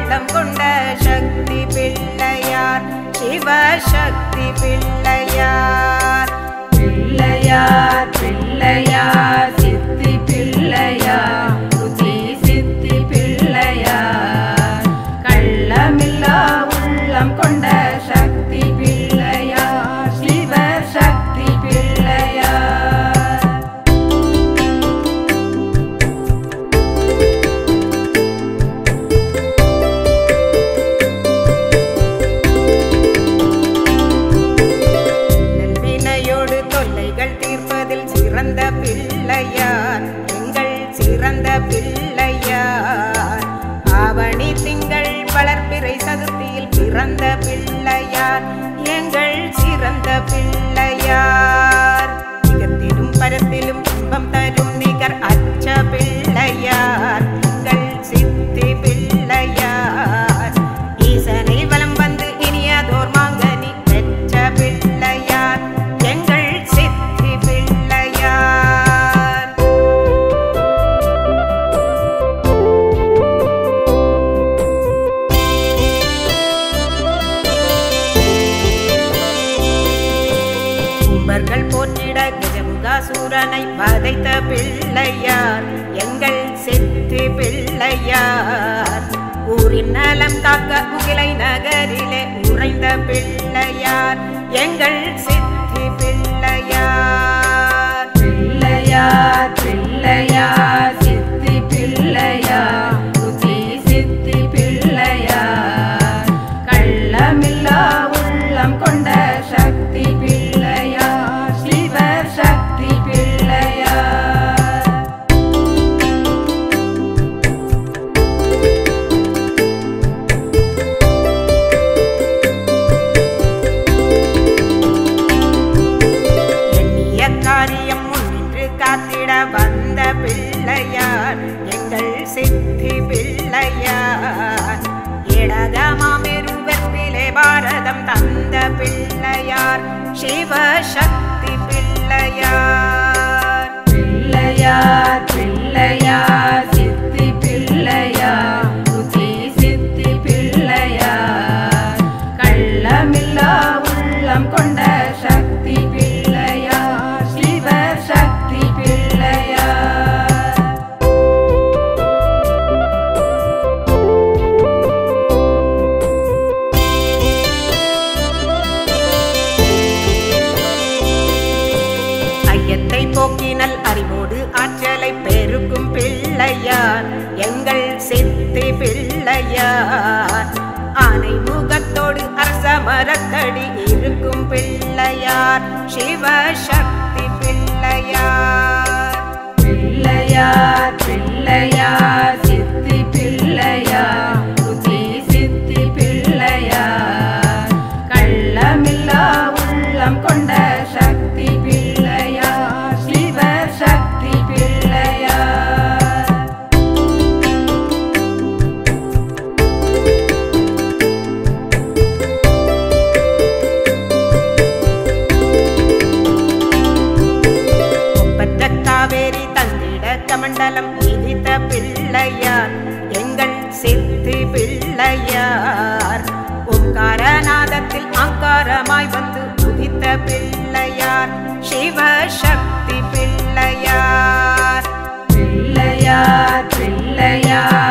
உள்ளம் கொண்ட சக்தி பிள்ளையார் சிவசக்தி பிள்ளையார் பிள்ளையார் பிள்ளையார் சித்தி பிள்ளையார் புத்தி சித்தி பிள்ளையார் கள்ளமில்லா உள்ளம் கொண்ட சக்தி பிள்ளையார் சிவ சக்தி பிள்ளையார் நல்வினையோடு தொல்லைகள் தீர்ப்பதில் சிறந்த பிள்ளையார் எங்கள் சிறந்த பிள்ளையார் ஆவணி திங்கள் வளர்ப்பிறை சதுர்த்தியில் பிறந்த பிள்ளையார் எங்கள் சிறந்த பிள்ளையார் மிகத்திலும் பரத்திலும் இன்பம் தரும் நிகர் அச்ச பிள்ளையார் எங்கள் சித்தி பிள்ளையார் ஈசனை வலம் வந்து இனியதோர் மாங்கனி பெற்ற பிள்ளையார் எங்கள் சித்தி பிள்ளையார் கும்பர்கள் போற்றிட கஜமுகாசூரனை வதைத்த பிள்ளையார் எங்கள் சித்தி பிள்ளையார் ஊரின் நலம் காக்க முகிலை நகரிலே உறைந்த பிள்ளையார் எங்கள் சித்தி பிள்ளையார் பிள்ளையார் பிள்ளையார் சித்தி பிள்ளையார் புத்தி சித்தி பிள்ளையார் கள்ளமில்லா உள்ளம் கொண்ட சக்தி பிள்ளையார் சிவ சக்தி பிள்ளையார் எண்ணிய காரியம் முன்னின்று காத்திட வந்த பிள்ளையார் எங்கள் சித்தி பிள்ளையார் இடகமாமெருவத்திலே பாரதம் தந்த பிள்ளையார் சிவசக்தி பிள்ளையார் பிள்ளையார் பிள்ளையார் சித்தி பிள்ளையார் புத்தி சித்தி பிள்ளையார் கள்ளமில்லா உள்ளம் கொண்ட சக்தி பிள்ளையார் சிவ சக்தி பிள்ளையார் ஐயத்தை போக்கினல் அறிவோடு ஆற்றலை பெருக்கும் பிள்ளையார் எங்கள் சித்தி பிள்ளையார் ஆனை முகத்தோடு அரச மரத்தடி இருக்கும் பிள்ளையார் சிவசக்தி பிள்ளையார் பிள்ளையார் பிள்ளையார் சித்தி பிள்ளையார் புத்தி சித்தி பிள்ளையார் கள்ளமில்லா உள்ளம் கொண்ட சக்தி பிள்ளையார் சிவ சக்தி பிள்ளையார் ஒப்பற்ற காவேரி தந்திட கமண்டலம் விதித்த பிள்ளையார் எங்கள் சித்தி பிள்ளையார் ஓங்காரநாதத்தில் ஆங்காரமாய் வந்து உதித்த பிள்ளையார் சிவசக்தி பிள்ளையார் பிள்ளையார் பிள்ளையார்